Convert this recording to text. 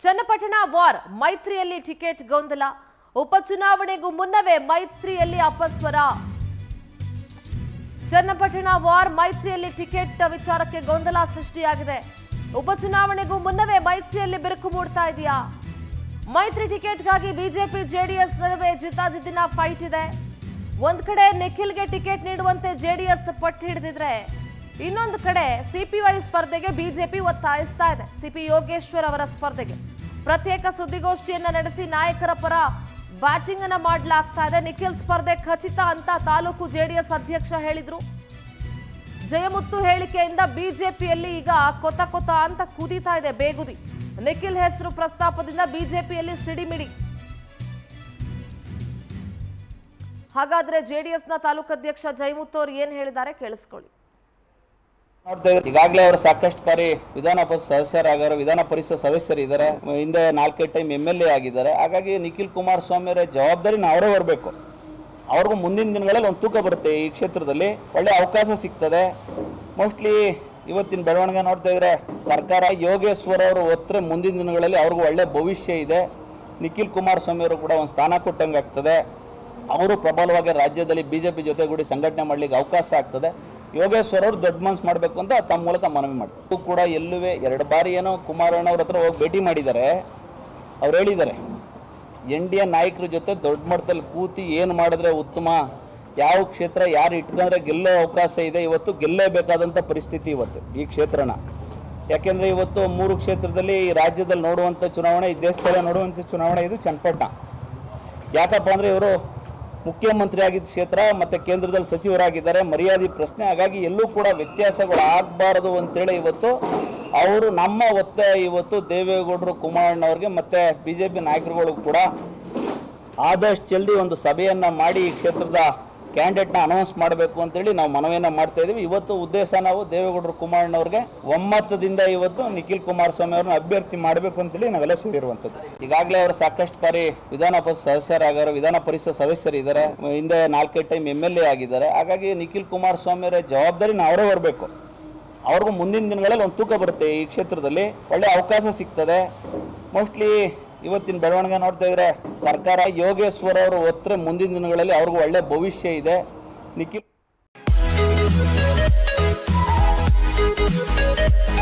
Channapatna war ಮೈತ್ರಿಯಲ್ಲಿ ticket ಗೊಂದಲ ಉಪಚುನಾವಣೆಗೂ ಮುನ್ನವೇ ಮೈತ್ರಿಯಲ್ಲಿ ಅಪಸ್ವರ ಚನ್ನಪಟ್ಟಣ ವಾರ್ ಮೈತ್ರಿಯಲ್ಲಿ ಟಿಕೆಟ್ ವಿಚಾರಕ್ಕೆ ಗೊಂದಲ ಸೃಷ್ಟಿಯಾಗಿದೆ ಉಪಚುನಾವಣೆಗೂ ಮುನ್ನವೇ ಮೈತ್ರಿಯಲ್ಲಿ ಬಿರುಕು ಮೂಡ್ತಾ ಇದೆಯಾ ಮೈತ್ರಿ ಟಿಕೆಟ್ಗಾಗಿ ಬಿಜೆಪಿ ಜೆಡಿಎಸ್ ನಡುವೆ ಜಿದ್ದಾಜಿದ್ದಿನ ಫೈಟ್ ಇದೆ ಒಂದ್ ಕಡೆ ನಿಖಿಲ್ಗೆ ಟಿಕೆಟ್ ನೀಡುವಂತೆ ಜೆಡಿಎಸ್ ಪಟ್ಟು ಹಿಡಿದಿದ್ರೆ ಇನ್ನೊಂದು ಕಡೆ ಸಿಪಿವೈ ಸ್ಪರ್ಧೆಗೆ ಬಿಜೆಪಿ ಒತ್ತಾಯಿಸ್ತಾ ಇದೆ ಸಿಪಿ ಯೋಗೇಶ್ವರ್ ಅವರ ಸ್ಪರ್ಧೆಗೆ ಪ್ರತ್ಯೇಕ ಸುದ್ದಿಗೋಷ್ಠಿಯನ್ನ ನಡೆಸಿ ನಾಯಕರ ಪರ ಬ್ಯಾಟಿಂಗ್ ಅನ್ನ ಮಾಡಲಾಗ್ತಾ ಇದೆ ನಿಖಿಲ್ ಸ್ಪರ್ಧೆ ಖಚಿತ ಅಂತ ತಾಲೂಕು ಜೆಡಿಎಸ್ ಅಧ್ಯಕ್ಷ ಹೇಳಿದ್ರು ಜಯಮುತ್ತು ಹೇಳಿಕೆಯಿಂದ ಬಿಜೆಪಿಯಲ್ಲಿ ಈಗ ಕೊತ ಕೊತ ಅಂತ ಕುದೀತಾ ಇದೆ ಬೇಗುದಿ ನಿಖಿಲ್ ಹೆಸರು ಪ್ರಸ್ತಾಪದಿಂದ ಬಿಜೆಪಿಯಲ್ಲಿ ಸಿಡಿಮಿಡಿ ಹಾಗಾದ್ರೆ ಜೆಡಿಎಸ್ನ ತಾಲೂಕು ಅಧ್ಯಕ್ಷ ಜಯಮುತ್ತು ಅವ್ರು ಏನ್ ಹೇಳಿದ್ದಾರೆ ಕೇಳಿಸ್ಕೊಳ್ಳಿ ನೋಡ್ತಾ ಇದ್ದಾರೆ ಈಗಾಗಲೇ ಅವರು ಸಾಕಷ್ಟು ಬಾರಿ ವಿಧಾನ ಪರಿಷತ್ ಸದಸ್ಯರಾಗಾರೆ ವಿಧಾನ ಪರಿಷತ್ ಸದಸ್ಯರಿದ್ದಾರೆ ಹಿಂದೆ ನಾಲ್ಕೈದು ಟೈಮ್ ಎಮ್ ಎಲ್ ಎ ಆಗಿದ್ದಾರೆ ಹಾಗಾಗಿ ನಿಖಿಲ್ ಕುಮಾರಸ್ವಾಮಿ ಅವರ ಜವಾಬ್ದಾರಿನ ಅವರೇ ಬರಬೇಕು ಅವ್ರಿಗೂ ಮುಂದಿನ ದಿನಗಳಲ್ಲಿ ಒಂದು ತೂಕ ಬರುತ್ತೆ ಈ ಕ್ಷೇತ್ರದಲ್ಲಿ ಒಳ್ಳೆ ಅವಕಾಶ ಸಿಗ್ತದೆ ಮೋಸ್ಟ್ಲಿ ಇವತ್ತಿನ ಬೆಳವಣಿಗೆ ನೋಡ್ತಾ ಇದ್ರೆ ಸರ್ಕಾರ ಯೋಗೇಶ್ವರ್ ಅವರು ಒತ್ತರೆ ಮುಂದಿನ ದಿನಗಳಲ್ಲಿ ಅವ್ರಿಗೂ ಒಳ್ಳೆ ಭವಿಷ್ಯ ಇದೆ ನಿಖಿಲ್ ಕುಮಾರಸ್ವಾಮಿ ಅವರು ಕೂಡ ಒಂದು ಸ್ಥಾನ ಕೊಟ್ಟಂಗೆ ಆಗ್ತದೆ ಅವರು ಪ್ರಬಲವಾಗಿ ರಾಜ್ಯದಲ್ಲಿ ಬಿಜೆಪಿ ಜೊತೆಗೂಡಿ ಸಂಘಟನೆ ಮಾಡಲಿಕ್ಕೆ ಅವಕಾಶ ಆಗ್ತದೆ ಯೋಗೇಶ್ವರ್ ಅವರು ದೊಡ್ಡ ಮನ್ಸು ಮಾಡಬೇಕು ಅಂತ ತಮ್ಮ ಮೂಲಕ ಮನವಿ ಮಾಡ್ತಾರೆ ಇದು ಕೂಡ ಎಲ್ಲುವೆ ಎರಡು ಬಾರಿ ಏನೋ ಕುಮಾರಣ್ಣ ಅವ್ರ ಹತ್ರ ಹೋಗಿ ಭೇಟಿ ಮಾಡಿದ್ದಾರೆ ಅವ್ರು ಹೇಳಿದ್ದಾರೆ ಎನ್ ಡಿ ಎ ನಾಯಕರ ಜೊತೆ ದೊಡ್ಡ ಮಟ್ಟದಲ್ಲಿ ಕೂತಿ ಏನು ಮಾಡಿದ್ರೆ ಉತ್ತಮ ಯಾವ ಕ್ಷೇತ್ರ ಯಾರು ಇಟ್ಕೊಂಡ್ರೆ ಗೆಲ್ಲೋ ಅವಕಾಶ ಇದೆ ಇವತ್ತು ಗೆಲ್ಲೇಬೇಕಾದಂಥ ಪರಿಸ್ಥಿತಿ ಇವತ್ತು ಈ ಕ್ಷೇತ್ರನ ಯಾಕೆಂದರೆ ಇವತ್ತು ಮೂರು ಕ್ಷೇತ್ರದಲ್ಲಿ ಈ ರಾಜ್ಯದಲ್ಲಿ ನೋಡುವಂಥ ಚುನಾವಣೆ ಈ ದೇಶದಲ್ಲೇ ನೋಡುವಂಥ ಚುನಾವಣೆ ಇದು ಚನ್ನಪಟ್ಟಣ ಯಾಕಪ್ಪ ಅಂದರೆ ಇವರು ಮುಖ್ಯಮಂತ್ರಿ ಆಗಿದ್ದ ಕ್ಷೇತ್ರ ಮತ್ತು ಕೇಂದ್ರದಲ್ಲಿ ಸಚಿವರಾಗಿದ್ದಾರೆ ಮರ್ಯಾದೆ ಪ್ರಶ್ನೆ ಹಾಗಾಗಿ ಎಲ್ಲೂ ಕೂಡ ವ್ಯತ್ಯಾಸಗಳು ಆಗಬಾರದು ಅಂತೇಳಿ ಇವತ್ತು ಅವರು ನಮ್ಮ ಒತ್ತಾಯ ಇವತ್ತು ದೇವೇಗೌಡರು ಕುಮಾರಣ್ಣವ್ರಿಗೆ ಮತ್ತು ಬಿ ಜೆ ಪಿ ನಾಯಕರುಗಳು ಕೂಡ ಆದಷ್ಟು ಜಲ್ದಿ ಒಂದು ಸಭೆಯನ್ನು ಮಾಡಿ ಈ ಕ್ಷೇತ್ರದ ಕ್ಯಾಂಡಿಡೇಟ್ನ ಅನೌನ್ಸ್ ಮಾಡಬೇಕು ಅಂತೇಳಿ ನಾವು ಮನವಿಯನ್ನು ಮಾಡ್ತಾ ಇದ್ದೀವಿ ಇವತ್ತು ಉದ್ದೇಶ ನಾವು ದೇವೇಗೌಡರು ಕುಮಾರಣ್ಣವ್ರಿಗೆ ಒಮ್ಮತದಿಂದ ಇವತ್ತು ನಿಖಿಲ್ ಕುಮಾರಸ್ವಾಮಿ ಅವ್ರನ್ನ ಅಭ್ಯರ್ಥಿ ಮಾಡಬೇಕು ಅಂತೇಳಿ ನಾವೆಲ್ಲ ಸೇರಿರುವಂಥದ್ದು ಈಗಾಗಲೇ ಅವರು ಸಾಕಷ್ಟು ಬಾರಿ ವಿಧಾನ ಪರಿಷತ್ ಸದಸ್ಯರಾಗಾರೆ ವಿಧಾನ ಪರಿಷತ್ ಸದಸ್ಯರಿದ್ದಾರೆ ಹಿಂದೆ ನಾಲ್ಕೈದು ಟೈಮ್ ಎಮ್ ಎಲ್ ಎ ಆಗಿದ್ದಾರೆ ಹಾಗಾಗಿ ನಿಖಿಲ್ ಕುಮಾರಸ್ವಾಮಿ ಅವರ ಜವಾಬ್ದಾರಿನ ಅವರೇ ಬರಬೇಕು ಅವ್ರಿಗೂ ಮುಂದಿನ ದಿನಗಳಲ್ಲಿ ಒಂದು ತೂಕ ಬರುತ್ತೆ ಈ ಕ್ಷೇತ್ರದಲ್ಲಿ ಒಳ್ಳೆ ಅವಕಾಶ ಸಿಗ್ತದೆ ಮೋಸ್ಟ್ಲಿ ಇವತ್ತಿನ ಬೆಳವಣಿಗೆ ನೋಡ್ತಾ ಇದ್ರೆ ಸರ್ಕಾರ ಯೋಗೇಶ್ವರ್ ಅವರು ಒತ್ತರೆ ಮುಂದಿನ ದಿನಗಳಲ್ಲಿ ಅವ್ರಿಗೂ ಒಳ್ಳೆ ಭವಿಷ್ಯ ಇದೆ ನಿಖಿಲ್